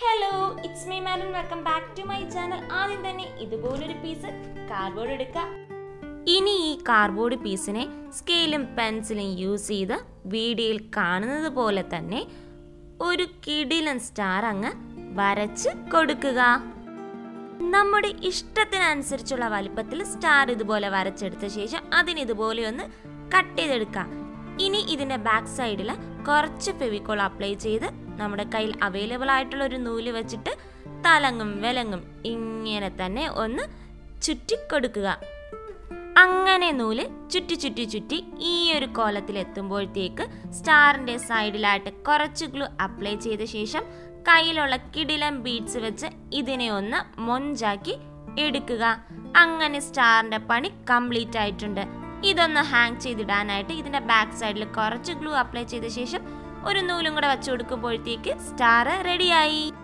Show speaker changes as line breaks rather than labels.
hello it's me man welcome back to my channel ആദ്യം തന്നെ ഇതുപോലൊരു പീസ് കാർഡ്ബോർഡ് എടുക്കുക ഇനി ഈ കാർഡ്ബോർഡ് പീസിനെ സ്കെയിലും പെൻസിലും യൂസ് ചെയ്ത് വീഡിയോയിൽ കാണുന്നത് പോലെ തന്നെ ഒരു കിടിലൻ സ്റ്റാർ അങ്ങ് വരച്ച് കൊടുക്കുക നമ്മുടെ ഇഷ്ടത്തിനനുസരിച്ചുള്ള വലിപ്പത്തിൽ സ്റ്റാർ ഇതുപോലെ വരച്ചെടുത്ത ശേഷം അതിന് ഇതുപോലെ ഒന്ന് കട്ട് ചെയ്തെടുക്കാം ഇനി ഇതിൻ്റെ ബാക്ക് സൈഡിൽ കുറച്ച് ഫെവിക്കോൾ അപ്ലൈ ചെയ്ത് നമ്മുടെ കയ്യിൽ അവൈലബിൾ ആയിട്ടുള്ള ഒരു നൂല് വെച്ചിട്ട് തലങ്ങും വിലങ്ങും ഇങ്ങനെ തന്നെ ഒന്ന് ചുറ്റിക്കൊടുക്കുക അങ്ങനെ നൂല് ചുറ്റി ചുറ്റി ചുറ്റി ഈ ഒരു കോലത്തിൽ എത്തുമ്പോഴത്തേക്ക് സ്റ്റാറിൻ്റെ സൈഡിലായിട്ട് കുറച്ച് ഗ്ലൂ അപ്ലൈ ചെയ്ത ശേഷം കയ്യിലുള്ള കിടിലം ബീഡ്സ് വെച്ച് ഇതിനെ ഒന്ന് മൊഞ്ചാക്കി എടുക്കുക അങ്ങനെ സ്റ്റാറിൻ്റെ പണി കംപ്ലീറ്റ് ആയിട്ടുണ്ട് ഇതൊന്ന് ഹാങ് ചെയ്തിടാനായിട്ട് ഇതിൻ്റെ ബാക്ക് സൈഡിൽ കുറച്ച് ഗ്ലൂ അപ്ലൈ ചെയ്ത ശേഷം ഒരു നൂലും കൂടെ വെച്ച് കൊടുക്കുമ്പോഴത്തേക്ക് സ്റ്റാർ റെഡിയായി